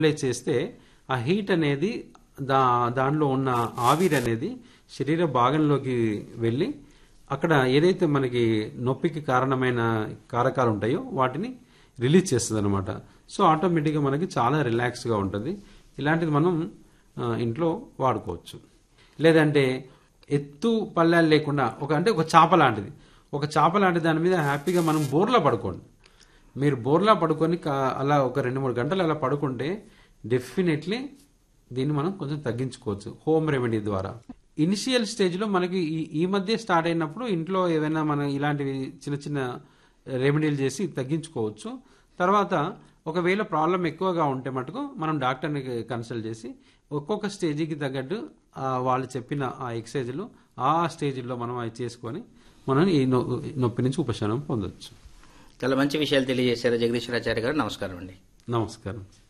apply చేస్తే ఆ heat అనేది దా దానిలో ఉన్న ఆవిరి అనేది శరీర భాగంలోకి వెళ్ళి అక్కడ ఏదైతే మనకి నొప్పికి కారణమైన కారకాలు ఉంటాయో వాటిని రిలీజ్ చేస్తుంది అనమాట సో ఆటోమేటిక్గా మనకి చాలా రిలాక్స్గా ఉంటుంది ఇలాంటిది మనం ఆ, ఇంట్లో వాడుకోవచ్చు లేదంటే ఎత్తు పల్లాలు లేకుండా ఒక అంటే ఒక చాప లాంటిది ఒక చాప లాంటి దాని మీద హ్యాపీగా మనం బోర్లా పడుకోండి మీరు బోర్లా పడుకొని కా- అలా ఒక రెండు మూడు గంటలు అలా పడుకుంటే డెఫినెట్లీ దీన్ని మనం కొంచెం తగ్గించుకోవచ్చు హోమ్ రెమెడీ ద్వారా ఇనిషియల్ స్టేజ్లో మనకి ఈ ఈ మధ్య స్టార్ట్ అయినప్పుడు ఇంట్లో ఏదైనా మనం ఇలాంటివి చిన్న చిన్న రెమెడీలు చేసి తగ్గించుకోవచ్చు తర్వాత ఒకవేళ ప్రాబ్లం ఎక్కువగా ఉంటే మటుకు మనం డాక్టర్ని కన్సల్ట్ చేసి ఒక్కొక్క స్టేజ్కి తగ్గట్టు ఆ వాళ్ళు చెప్పిన ఆ ఎక్సర్సైజులు ఆ స్టేజ్లో మనం అవి చేసుకొని మనం ఈ నొ- నొప్పి నుంచి ఉపశమనం పొందొచ్చు చాలా మంచి విషయాలు తెలియజేశారు జగదీశ్వరాచార్య గారు నమస్కారం అండి నమస్కారం